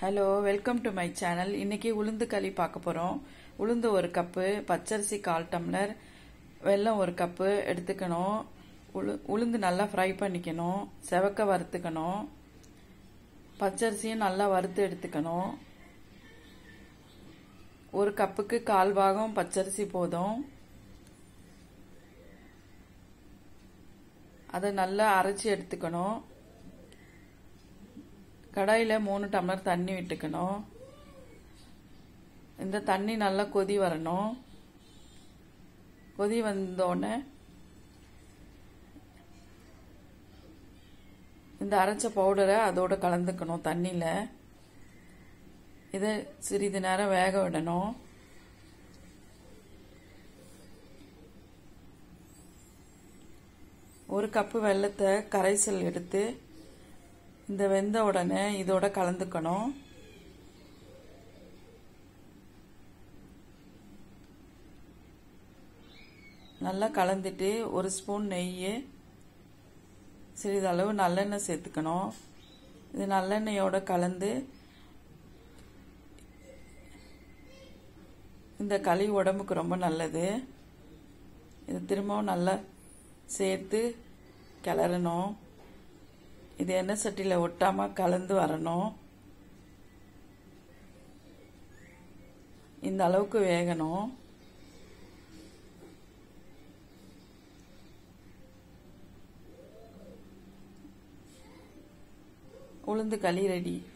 hello welcome to my channel இன்னைக்கு உளுந்து களி பார்க்க போகிறோம் உளுந்து ஒரு கப்பு பச்சரிசி கால் டம்ளர் வெல்லம் ஒரு கப்பு எடுத்துக்கணும் உளு உளுந்து நல்லா ஃப்ரை பண்ணிக்கணும் செவக்க வறுத்துக்கணும் பச்சரிசியும் நல்லா வறுத்து எடுத்துக்கணும் ஒரு கப்புக்கு கால் பாகம் பச்சரிசி போதும் அதை நல்லா அரைச்சி எடுத்துக்கணும் கடாயில் மூணு டம்ளர் தண்ணி விட்டுக்கணும் இந்த தண்ணி நல்லா கொதி வரணும் கொதி வந்தோடனே இந்த அரைச்ச பவுடரை அதோட கலந்துக்கணும் தண்ணியில் இதை சிறிது நேரம் வேக விடணும் ஒரு கப்பு வெள்ளத்தை கரைசல் எடுத்து இந்த வெந்த உடனே இதோட கலந்துக்கணும் நல்லா கலந்துட்டு ஒரு ஸ்பூன் நெய் சிறிதளவு நல்லெண்ணெய் சேர்த்துக்கணும் இது நல்லெண்ணெயோட கலந்து இந்த களி உடம்புக்கு ரொம்ப நல்லது இது திரும்பவும் நல்லா சேர்த்து கிளறணும் இது எண்ணெய் சட்டியில் ஒட்டாமல் கலந்து வரணும் இந்த அளவுக்கு வேகணும் உளுந்து களி ரெடி